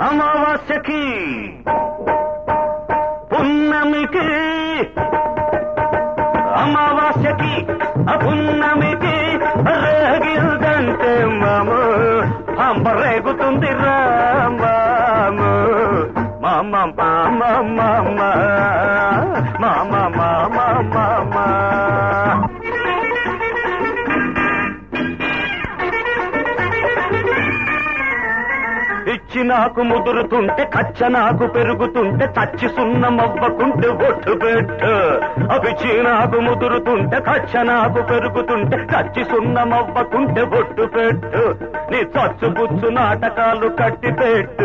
అమావాస్యకి పున్నమికి అమావాస్యకి ఆ పున్నమికి రేగిల్దంటే మాము పంప రేగుతుంది రామాము మామ మామ మామ మామ మామ మామ ఇచ్చి నాకు ముదురుతుంటే కచ్చ నాకు పెరుగుతుంటే చచ్చి సున్నమవ్వకుంటే ఒట్టు పెట్టు అవిచి నాకు ముదురుతుంటే కచ్చ నాకు పెరుగుతుంటే చచ్చి సున్నమవ్వకుంటే ఒట్టు పెట్టు నీ చచ్చు బుచ్చు నాటకాలు కట్టి పెట్టు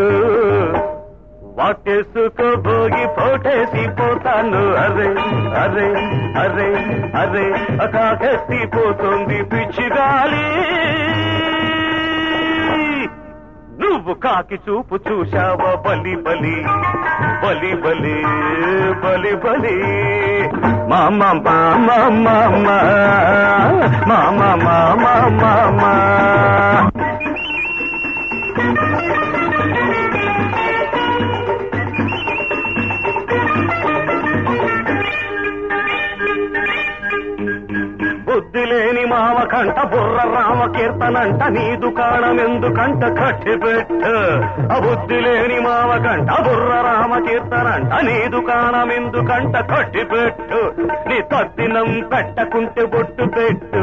వాటేసుకోబోగి పోటేసి పోతాను అరే అరే అరే అరే కాకెత్తి పోతుంది పిచ్చి గాలి నువ్వు కాకి చూపు చూశావా బలి బలి బలి బలి బలి బలి మామ మామ మామ మామ మామ మామ బుద్ధి లేని మామ కంట బుర్ర రామ కీర్తనంట నీ దుకాణం ఎందుకంట కట్టి పెట్టు ఆ బుద్ధి లేని మామ కంట బుర్ర రామ కీర్తనంట నీ దుకాణం ఎందుకంట కట్టి పెట్టు నీ తద్దినం పెట్టకుంటే బొట్టు పెట్టు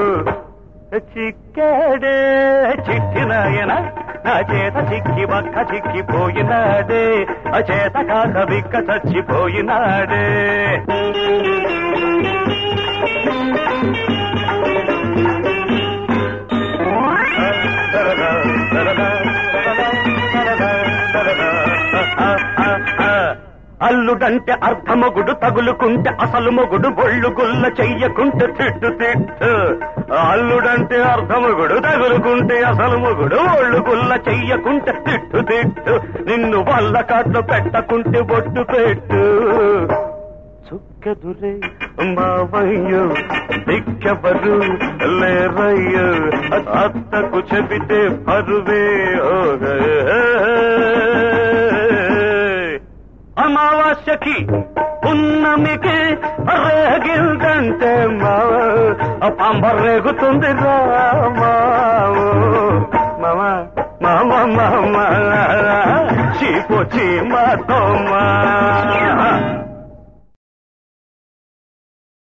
చిక్కాడే చిట్టినాయన నా చేత చిక్కి బక్క చిక్కిపోయినాడే ఆ చేత కాక బిక్క చచ్చిపోయినాడే అల్లుడంటే అర్ధమొగుడు తగులుకుంటే అసలు మొగుడు ఒళ్ళు గుల్ల చెయ్యకుంటే తిట్టు తిట్టు అల్లుడంటే అర్ధమొగుడు తగులుకుంటే అసలు మొగుడు ఒళ్ళు గుల్ల చెయ్యకుంటే తిట్టు తిట్టు నిన్ను వల్ల కాట్లు పెట్టకుంటే బొట్టు పెట్టు చుక్కదురే మావయ్యో దిక్కబరు లేరయ్యో అత్తకు చెబితే పరువే ఓగే అమావాస్యకి పున్నమికి రేగిల్దంటే మావ పంబ రేగుతుంది రామావు మామ మామ మామ చీపు చీమ తోమా